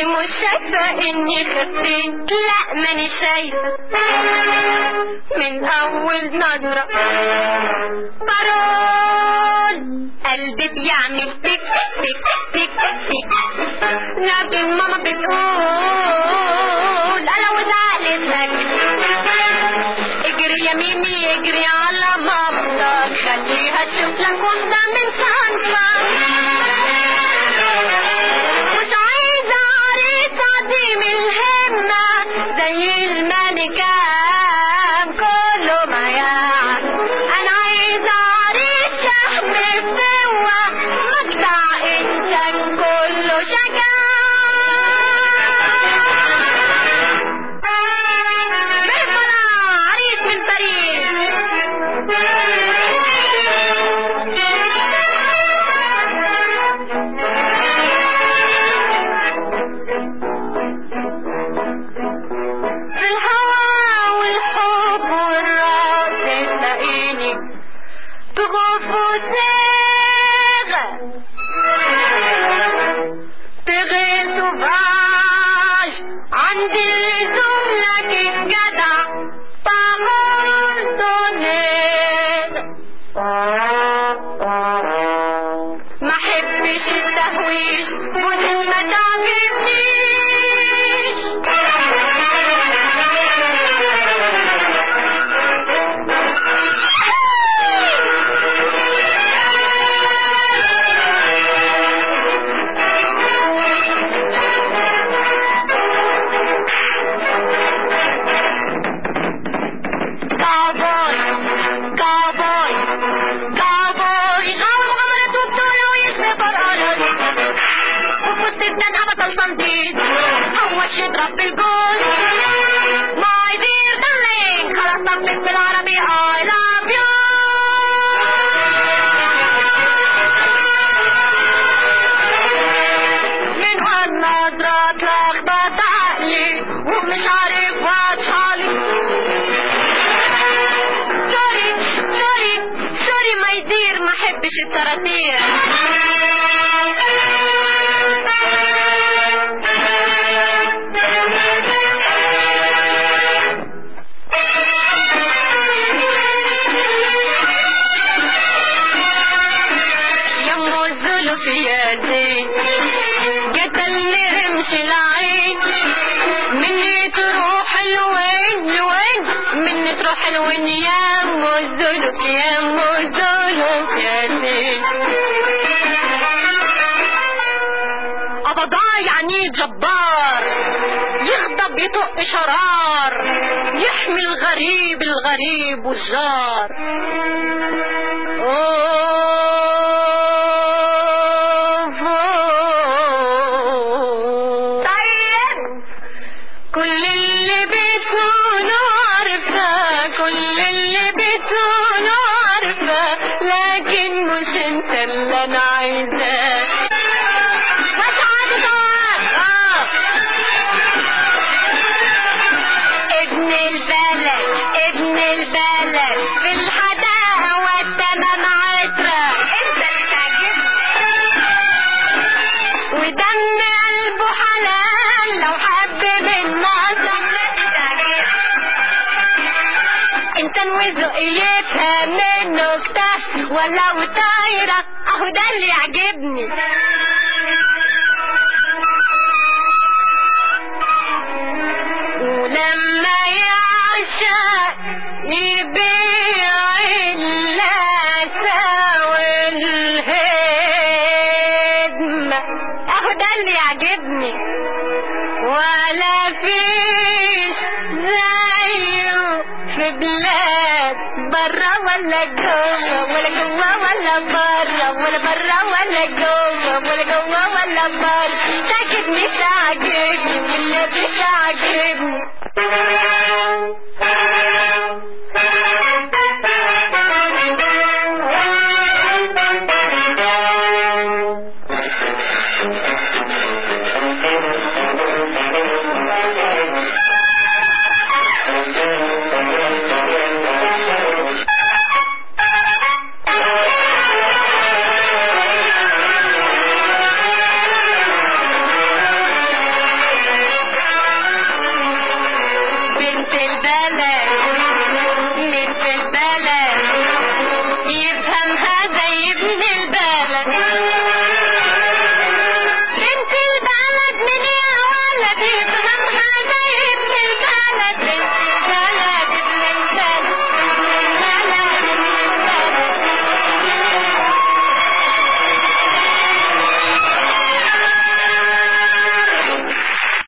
مش شايفة اني خفيت لا ماني شايفة من اول نظرة قرار قلبي بيعمل تك تك تك تك لكن ماما بتقول انا وزعلت لك اجري يا ميمي اجري على مامتك خليها تشوف لك واحدة من صنفك مش عايزة عريس عديم الهمة زي المانيكان كله مياعة أنا عايزة عريس شهم بقوة مقطع إنسان كله شجاع بالفرح عريس من في الهوى والحب والراس تلاقيني تغف وتغى تغيث وفاش عندي اللزوم لك الجدع طهر ما حبش التهويش ودي ما تعجبنيش كاوبوي كاوبوي كاوبوي غاوي غمرة وبطولة ويشبه فرقانة وفوت الدن أبطل تنطيط هو يضرب بالجول ماي دير دارلينج خلاص طبق بالعربي I love you من هالنظرة اتلخبط عقلي ومش عارف واتش حالي سوري سوري سوري ما يدير ما حبش التراتير يمو الزلف يا زين قتلني رمش العين مني تروح الوين لوين مني تروح الوين يا مو الزلف يا مو الزلف يا زين أبضاع يعني جبار يغضب يطق شرار يحمي الغريب الغريب والجار طيب كل اللي بتقولوا عارفة كل اللي بتقولوا عارفة لكن مش انت اللي انا عايزاه بس عادي طبعا اه ابن البلد ابن البلد في الحداقة والتمام عطرة انت اللي تعجبني ودم قلبه حلال لو حب من ناصر انت وذوق يفهم منه كتاف ولو طايرة اهو ده اللي يعجبني ولما يعشق يبيع اللاسة والهدمة اهو ده اللي يعجبني ولا فيش زيه في بلاد برا ولا جوه ولا جوه ولا برا ولا برا ولا جوه ولا جوه ولا برا تعجبني تعجبني والنبي تعجبني